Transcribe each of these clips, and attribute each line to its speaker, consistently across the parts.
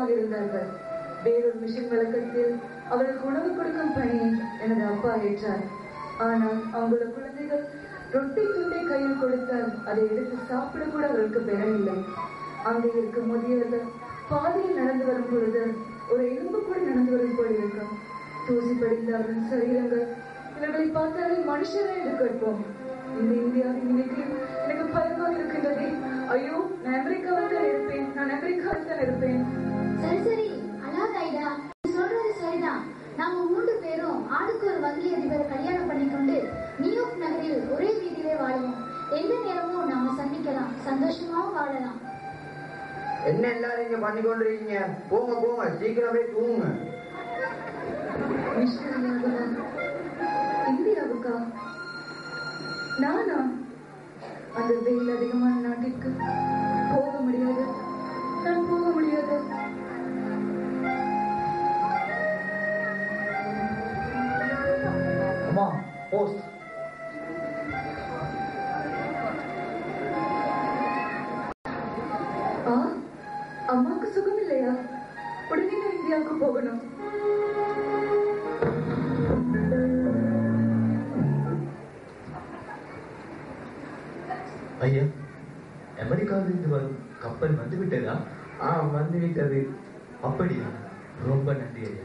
Speaker 1: தூரமாக இருந்தார்கள் வேறொரு மிஷன் வழக்கத்தில் அவர்களுக்கு உணவு கொடுக்கும் பணியை எனது அப்பா ஏற்றார் ஆனால் அவங்களோட குழந்தைகள் ரொட்டி துண்டை கையில் கொடுத்தால் அதை எடுத்து சாப்பிட கூட அவர்களுக்கு பெறவில்லை அங்கே இருக்கும் முதியவர்கள் பாதையில் நடந்து வரும் பொழுது ஒரு எலும்பு கூட நடந்து வரும் போல் இருக்கும் தூசி படிந்த அவர்கள் சரீரங்கள் இவர்களை பார்த்தாலே மனுஷரே என்று கேட்போம் இந்த இந்தியாவின் இன்னைக்கு எனக்கு பயமாக இருக்கின்றதே ஐயோ நான் அமெரிக்காவில் தான் இருப்பேன் நான் அமெரிக்காவில் தான் இருப்பேன்
Speaker 2: சரி சரி அழாத ஐடா நீ சொல்றது சரிதான் நாம மூன்று பேரும் ஆளுக்கு ஒரு வங்கி அதிபரை கல்யாணம் பண்ணிக்கொண்டு நியூயார்க் நகரில் ஒரே வீட்டிலே வாழுவோம் எந்த நேரமும் நாம சந்திக்கலாம் சந்தோஷமாவும் வாழலாம்
Speaker 3: என்ன எல்லாரும் இங்க பண்ணி கொண்டிருக்கீங்க போங்க போங்க சீக்கிரமே தூங்குங்க
Speaker 1: மிஷனரியாகவா இந்தியாவுக்கா நானா அந்த வெயில் அதிகமான நாட்டிற்கு போக முடியாது நான் போக முடியாது
Speaker 3: அம்மா போஸ்ட்
Speaker 1: ஆ அம்மாவுக்கு சுகம் இல்லையா உடனே நான் இந்தியாவுக்கு போகணும்
Speaker 4: ஐயா அமெரிக்காவிலிருந்து வரும் கப்பல் வந்து விட்டதா
Speaker 3: ஆ வந்து விட்டது
Speaker 4: அப்படியா ரொம்ப நன்றி ஐயா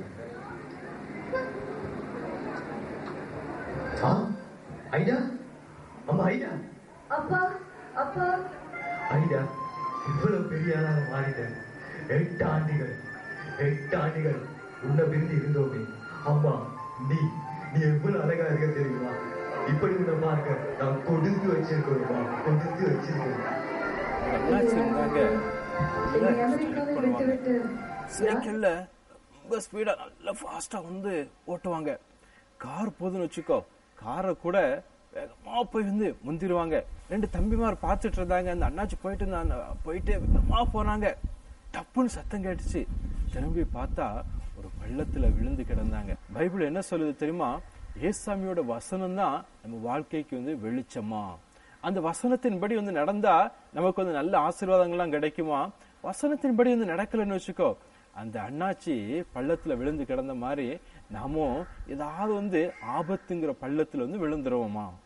Speaker 4: ஆ ஐயா அம்மா ஐயா
Speaker 1: அப்பா அப்பா
Speaker 4: ஐயா இவ்வளவு பெரிய ஆளாக மாறிட்டேன் எட்டு ஆண்டுகள் எட்டு ஆண்டுகள் உன்னை விருந்து இருந்தோமே அம்மா நீ நீ எவ்வளவு அழகா இருக்க தெரியுமா இப்படி உன்னை பார்க்க நான் கொடுத்து வச்சிருக்கோம்மா கொடுத்து வச்சிருக்கேன்
Speaker 5: அண்ணாச்சி இருந்தாங்க
Speaker 1: என்னை அமெரிக்காவில் விட்டுவிட்டு
Speaker 5: சைக்கிள்ல ரொம்ப ஸ்பீடா நல்லா ஃபாஸ்டா வந்து ஓட்டுவாங்க கார் போதுன்னு வச்சுக்கோ காரை கூட வேகமா போய் வந்து முந்திருவாங்க ரெண்டு தம்பிமார் பார்த்துட்டு இருந்தாங்க அந்த அண்ணாச்சி போயிட்டு இருந்தாங்க போயிட்டு வேகமா போனாங்க டப்புன்னு சத்தம் கேட்டுச்சு திரும்பி பார்த்தா ஒரு பள்ளத்துல விழுந்து கிடந்தாங்க பைபிள் என்ன சொல்லுது தெரியுமா ஏசாமியோட வசனம் தான் நம்ம வாழ்க்கைக்கு வந்து வெளிச்சமா அந்த வசனத்தின்படி வந்து நடந்தா நமக்கு வந்து நல்ல ஆசீர்வாதங்கள்லாம் கிடைக்குமா வசனத்தின்படி வந்து நடக்கலைன்னு வச்சுக்கோ அந்த அண்ணாச்சி பள்ளத்துல விழுந்து கிடந்த மாதிரி நாமும் ஏதாவது வந்து ஆபத்துங்கிற பள்ளத்துல வந்து விழுந்துருவோமா